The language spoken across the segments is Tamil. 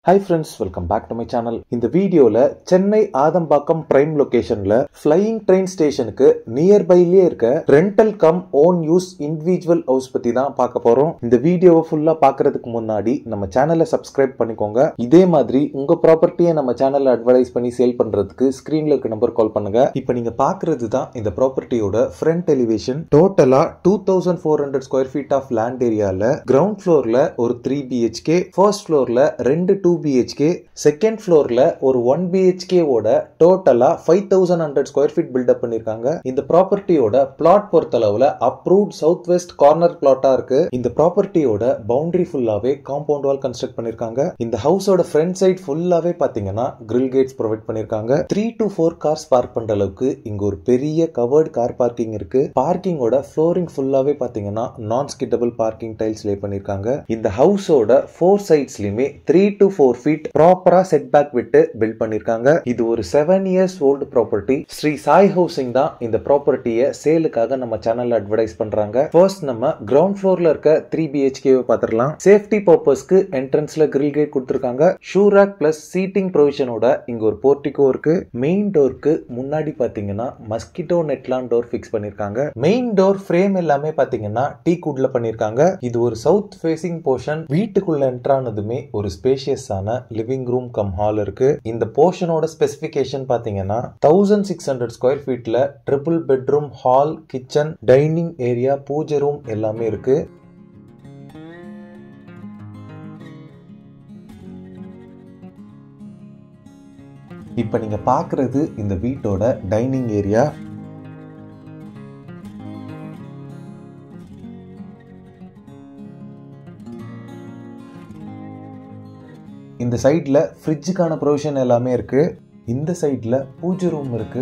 hi friends welcome back to my channel இந்த வீடியோல சென்னை ஆதம்பாக்கம் பிரைம் லொகேஷன்ல ஃபிளையிங் ட்ரெயின் ஸ்டேஷனுக்கு நியர்பைலயே இருக்க rental cum own use individual house பத்தி தான் பார்க்க போறோம் இந்த வீடியோவை ஃபுல்லா பார்க்கறதுக்கு முன்னாடி நம்ம சேனலை சப்ஸ்கிரைப் பண்ணிக்கோங்க இதே மாதிரி உங்க ப்ராப்பர்ட்டியை நம்ம சேனல்ல அட்வர்டைஸ் பண்ணி சேல் பண்றதுக்கு ஸ்கிரீன்ல இருக்க நம்பர் கால் பண்ணுங்க இப்போ நீங்க பாக்குறது தான் இந்த ப்ராப்பர்ட்டியோட ஃப்ரண்ட் எலிவேஷன் டோட்டலா two thousand four hundred square feet of land ஏரியால கிரவுண்ட் ஃப்ளோர்ல ஒரு த்ரீ பிஹெச்கே ஃபர்ஸ்ட் ஃப்ளோர்ல ரெண்டு டூ பிஹெச்கே செகண்ட் ஃப்ளோர்ல ஒரு ஒன் பிஹெச்கே ஓட டோட்டலா five thousand hundred square feet built up பண்ணிருக்காங்க இந்த ப்ராப்பர்ட்டியோட பிளாட் பொறுத்தளவுல அப்ரூவ்ட் சவுத் வெஸ்ட் கார்னர் பிளாட்டா இருக்கு இந்த ப்ராப்பர்ட்டியோட பவுண்டரி ஃபுல்லாவே காம்பவுண்ட் வால் கன்ஸ்ட்ரக்ட் பண்ணிருக்காங்க இந்த ஹவுஸோட ஃப்ரண்ட் சைட் ஃபுல்லாவே பாத்தீங்கன்னா கிரில் கேட்ஸ் ப்ரொவைட் பண்ணிருக்காங்க three to four cars park பண்ற அளவுக்கு இங்க ஒரு பெரிய கவர்ட் கார் பார்க்கிங் இருக்கு பார்க்கிங்கோட ஃப்ளோரிங் ஃபுல்லாவே பாத்தீங்கன்னா நான் ஸ்கிட்டபிள் பார்க்கிங் டைல்ஸ் லே பண்ணிருக்காங்க இந்த ஹவுஸோட ஃபோர் சைட்ஸ்லயுமே த்ரீ டு ஃபோர் ஃபீட் ப்ராப்பரா செட் பேக் விட்டு பில்ட் பண்ணிருக்காங்க இது ஒரு seven years old property Sri Sai housing தான் இந்த ப்ராப்பர்ட்டியை சேலுக்காக நம்ம சேனல்ல அட்வர்டைஸ் பண்றாங்க ஃபர்ஸ்ட் நம்ம கிரவுண்ட் ஃப்ளோர்ல இருக்க த்ரீ பிஹெச்கே பார்த்துடலாம் சேஃப்டி பர்பஸ்க்கு என்ட்ரன்ஸ்ல கிரில் கேட் கொடுத்துருக்காங்க ஷூராக் பிளஸ் சீட்டிங் ப்ரொவிஷனோட இங்க ஒரு போர்ட்டிகோ இருக்கு மெயின் டோருக்கு முன்னாடி பாத்தீங்கன்னா மஸ்கிட்டோ நெட்லான் டோர் ஃபிக்ஸ் பண்ணிருக்காங்க மெயின் டோர் ஃப்ரேம் எல்லாமே பாத்தீங்கன்னா டீ குட்ல பண்ணிருக்காங்க இது ஒரு சவுத் ஃபேசிங் போர்ஷன் வீட்டுக்குள்ள என்ட்ரானதுமே ஒரு ஸ்பேஷியஸான லிவிங் ரூம் கம் ஹால் இருக்கு இந்த போர்ஷனோட ஸ்பெசிபிகேஷன் பாத்தீங்கன்னா தௌசண்ட் சிக்ஸ் ஹண்ட்ரட் ஸ்கொயர் ஃபீட்ல triple bedroom hall kitchen dining area pooja room எல்லாமே இருக்கு இப்ப நீங்க பாக்குறது இந்த வீட்டோட டைனிங் ஏரியா இந்த சைட்ல ஃப்ரிட்ஜுக்கான ப்ரொவிஷன் எல்லாமே இருக்கு இந்த சைட்ல பூஜை ரூம் இருக்கு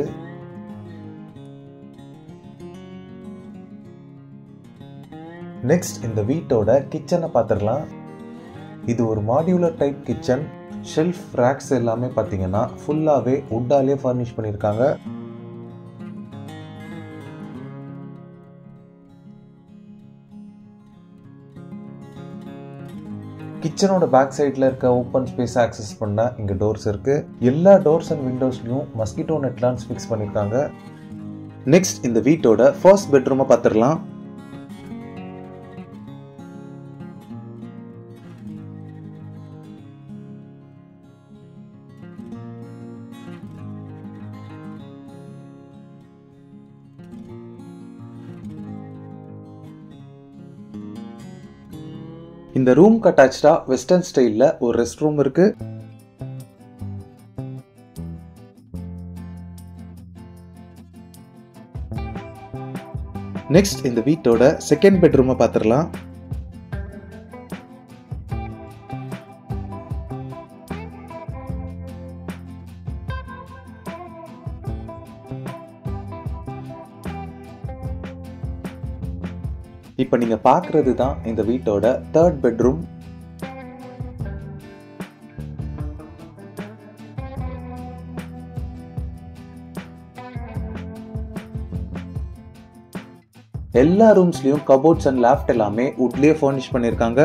நெக்ஸ்ட் இந்த வீட்டோட கிச்சனை பார்த்துடலாம் இது ஒரு modular type kitchen shelf racks எல்லாமே பார்த்தீங்கன்னா ஃபுல்லாகவே உட்டாலே ஃபர்னிஷ் பண்ணியிருக்காங்க கிச்சனோட பேக் சைடில் இருக்க ஓப்பன் ஸ்பேஸ் ஆக்சஸ் பண்ண இங்கே டோர்ஸ் இருக்கு எல்லா டோர்ஸ் அண்ட் விண்டோஸ்லையும் மஸ்கிட்டோ நெட்லான்ஸ் ஃபிக்ஸ் பண்ணியிருக்காங்க நெக்ஸ்ட் இந்த வீட்டோட ஃபர்ஸ்ட் பெட்ரூமை பார்த்துடலாம் இந்த ரூம்க்கு அட்டாச்சா வெஸ்டர்ன் ஸ்டைல்ல ஒரு ரெஸ்ட் ரூம் இருக்கு நெக்ஸ்ட் இந்த வீட்டோட செகண்ட் பெட்ரூமை பார்த்துடலாம் இப்போ நீங்க பார்க்கறது தான் இந்த வீட்டோட தேர்ட் பெட்ரூம் எல்லா ரூம்ஸ்லயும் கபோர்ட்ஸ் அண்ட் லேஃப்ட் எல்லாமே உட்லயே ஃபர்னிஷ் பண்ணிருக்காங்க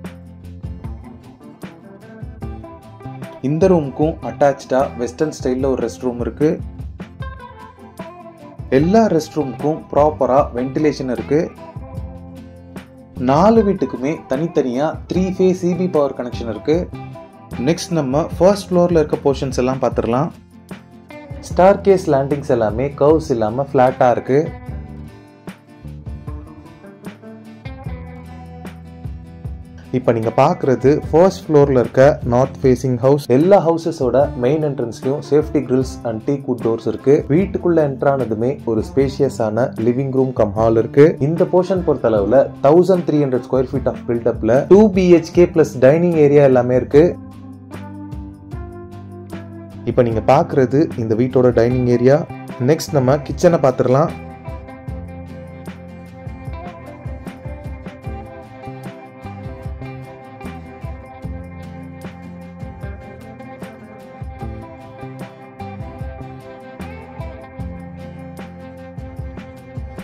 இந்த ரூமுக்கும் அட்டாச்சா வெஸ்டர்ன் ஸ்டைல்ல ஒரு ரெஸ்ட் ரூம் இருக்கு எல்லா ரெஸ்ட் ரூமுக்கும் ப்ராப்பரா வென்டிலேஷன் இருக்கு நாலு வீட்டுக்குமே தனித்தனியா three phase CB power connection இருக்கு நெக்ஸ்ட் நம்ம ஃபர்ஸ்ட் ஃப்ளோர்ல இருக்க போர்ஷன்ஸ் எல்லாம் பார்த்துடலாம் ஸ்டார் கேஸ் லேண்டிங்ஸ் எல்லாமே கர்வ்ஸ் இல்லாம ஃபிளாட்டா இருக்கு இப்போ நீங்க பாக்குறது ஃபர்ஸ்ட் ஃப்ளோர்ல இருக்க நார்த் ஃபேசிங் ஹவுஸ் எல்லா ஹவுசஸோட மெயின் என்ட்ரன்ஸ்லயும் safety grills and teak wood doors இருக்கு வீட்டுக்குள்ள என்ட்ரானதுமே ஒரு ஸ்பேஷியஸான லிவிங் ரூம் கம் ஹால் இருக்கு இந்த போர்ஷன் பொறுத்த அளவுல thousand three hundred square feet of பில்டப்ல two BHK plus dining area எல்லாமே இருக்கு இப்போ நீங்க பாக்குறது இந்த வீட்டோட டைனிங் ஏரியா நெக்ஸ்ட் நம்ம கிச்சனை பார்த்துடலாம்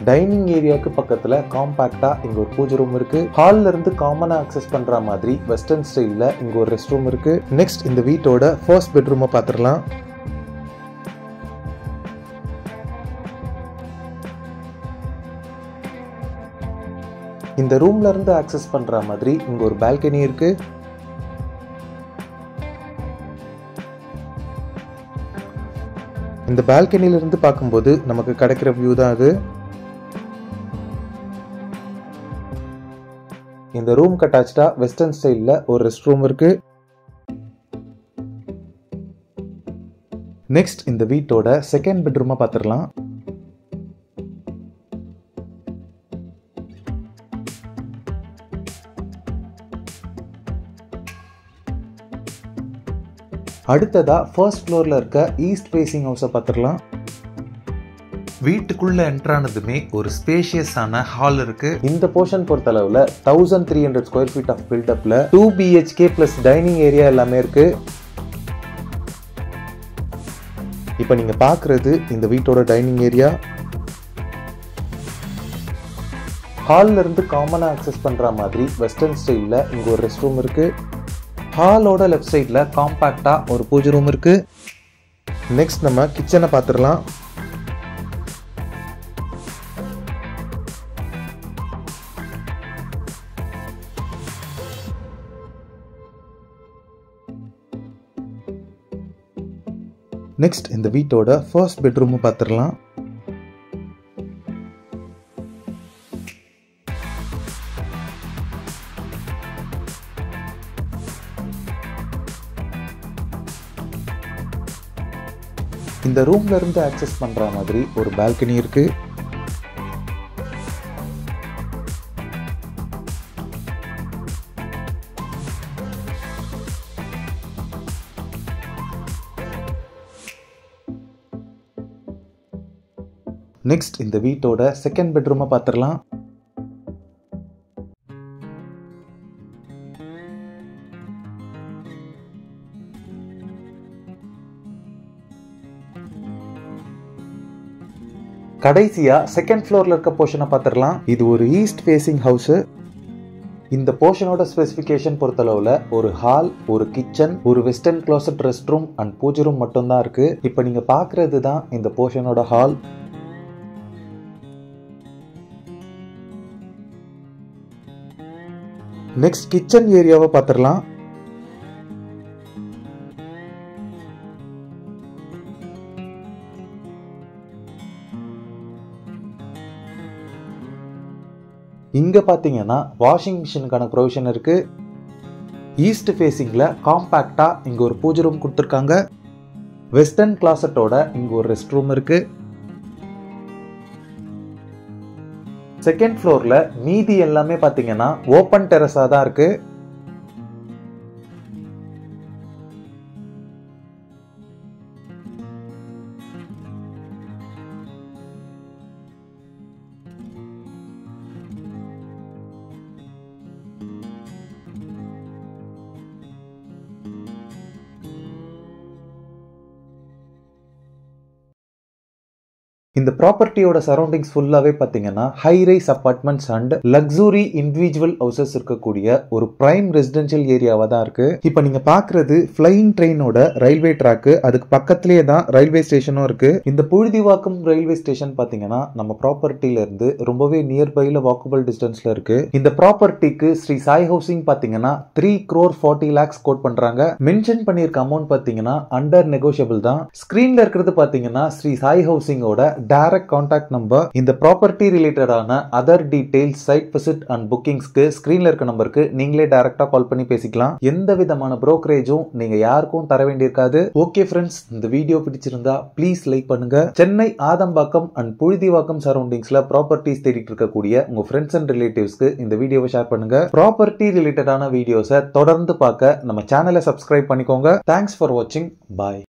டைனிங் ஏரியாவுக்கு பக்கத்துல காம்பாக்டா இங்க ஒரு பூஜை ரூம் இருக்கு ஹால்ல இருந்து காமனா அக்சஸ் பண்ற மாதிரி வெஸ்டர்ன் ஸ்டைல்ல இங்க ஒரு ரெஸ்ட் ரூம் இருக்கு நெக்ஸ்ட் இந்த வீட்டோட ஃபர்ஸ்ட் பெட்ரூமை பார்த்துடலாம் இந்த ரூம்ல இருந்து ஆக்சஸ் பண்ற மாதிரி இங்க ஒரு பால்கனி இருக்கு இந்த பால்கனில இருந்து பார்க்கும்போது நமக்கு கிடைக்கிற வியூ தான் அது இந்த ரூம் அட்டாச்சா வெஸ்டர்ன் ஸ்டைல்ல ஒரு ரெஸ்ட் ரூம் இருக்கு நெக்ஸ்ட் இந்த வீட்டோட செகண்ட் பெட்ரூமை பார்த்துடலாம் அடுத்ததா ஃபர்ஸ்ட் ஃப்ளோர்ல இருக்க ஈஸ்ட் ஃபேசிங் ஹவுஸை பார்த்துடலாம் வீட்டுக்குள்ள என்ட்ரானதுமே ஒரு ஸ்பேஷியஸான ஹால் இருக்கு இந்த போர்ஷன் பொறுத்த அளவுல thousand three hundred square feet of பில்டப்ல two BHK plus dining area எல்லாமே இருக்கு இப்போ நீங்க பாக்குறது இந்த வீட்டோட டைனிங் ஏரியா ஹால்ல இருந்து காமனா அக்சஸ் பண்ற மாதிரி வெஸ்டர்ன் ஸ்டைல்ல இங்க ஒரு ரெஸ்ட் ரூம் இருக்கு ஹாலோட லெஃப்ட் சைடில் காம்பேக்டாக ஒரு பூஜை ரூம் இருக்கு நெக்ஸ்ட் நம்ம கிச்சனை பார்த்துடலாம் நெக்ஸ்ட் இந்த வீட்டோட ஃபர்ஸ்ட் பெட்ரூம் பார்த்துடலாம் இந்த ரூம்ல இருந்து ஆக்சஸ் பண்ற மாதிரி ஒரு பால்கனி இருக்கு நெக்ஸ்ட் இந்த வீட்டோட செகண்ட் பெட்ரூமை பார்த்துடலாம் கடைசியா செகண்ட் ஃப்ளோர்ல இருக்க போர்ஷனை பார்த்துடலாம் இது ஒரு ஈஸ்ட் ஃபேசிங் ஹவுஸ் இந்த போர்ஷனோட ஸ்பெசிஃபிகேஷன் பொறுத்தளவுல ஒரு ஹால் ஒரு கிச்சன் ஒரு western closet rest room and pooja room மட்டும்தான் இருக்கு இப்போ நீங்க பாக்குறது தான் இந்த போர்ஷனோட ஹால் நெக்ஸ்ட் கிச்சன் ஏரியாவை பார்த்துடலாம் இங்க பாத்தீங்கன்னா வாஷிங் மிஷினுக்கான ப்ரொவிஷன் இருக்கு ஈஸ்ட் ஃபேஸிங்ல காம்பாக்டா இங்க ஒரு பூஜை ரூம் கொடுத்துருக்காங்க வெஸ்டர்ன் கிளாசட்டோட இங்க ஒரு ரெஸ்ட் ரூம் இருக்கு செகண்ட் ஃப்ளோர்ல மீதி எல்லாமே பாத்தீங்கன்னா ஓப்பன் டெரஸா தான் இருக்கு இந்த ப்ராப்பர்ட்டியோட சரௌண்டிங்ஸ் ஃபுல்லாவே பாத்தீங்கன்னா high rise apartments and luxury individual houses இருக்கக்கூடிய ஒரு பிரைம் ரெசிடென்ஷியல் ஏரியாவா தான் இருக்கு இப்போ நீங்க பாக்குறது ஃபிளையிங் ட்ரெயினோட ரயில்வே ட்ராக் அதுக்கு பக்கத்திலேயே தான் ரயில்வே ஸ்டேஷனும் இருக்கு இந்த புழுதிவாக்கம் ரயில்வே ஸ்டேஷன் பாத்தீங்கன்னா நம்ம ப்ராப்பர்ட்டில இருந்து ரொம்பவே நியர்பைல வாக்கபிள் டிஸ்டன்ஸ்ல இருக்கு இந்த ப்ராப்பர்ட்டிக்கு ஸ்ரீ சாய் ஹவுசிங் பாத்தீங்கன்னா three crore forty lakhs quote பண்றாங்க மென்ஷன் பண்ணியிருக்க அமௌண்ட் பாத்தீங்கன்னா அண்டர் நெகோஷியபிள் தான் ஸ்கிரீன்ல இருக்கிறது பாத்தீங்கன்னா ஸ்ரீ சாய் ஹவுசிங்கோட டைரக்ட் கான்டாக்ட் நம்பர் இந்த ப்ராப்பர்ட்டி ரிலேட்டடான other details site visit and புக்கிங்ஸ்க்கு ஸ்கிரீன்ல இருக்க நம்பருக்கு நீங்களே டைரக்டா கால் பண்ணி பேசிக்கலாம் எந்த விதமான புரோக்கரேஜும் நீங்க யாருக்கும் தர வேண்டியிருக்காது ஓகே ஃப்ரெண்ட்ஸ் இந்த வீடியோ பிடிச்சிருந்தா ப்ளீஸ் லைக் பண்ணுங்க சென்னை ஆதம்பாக்கம் அண்ட் புழுதிவாக்கம் சரௌண்டிங்ஸ்ல ப்ராப்பர்ட்டிஸ் தேடிட்டு இருக்கக்கூடிய உங்க ஃப்ரெண்ட்ஸ் அண்ட் ரிலேட்டிவ்ஸ்க்கு இந்த வீடியோவை ஷேர் பண்ணுங்க ப்ராப்பர்ட்டி ரிலேட்டடான வீடியோஸை தொடர்ந்து பார்க்க நம்ம சேனலை சப்ஸ்கிரைப் பண்ணிக்கோங்க தேங்க்ஸ் ஃபார் வாட்சிங் பாய்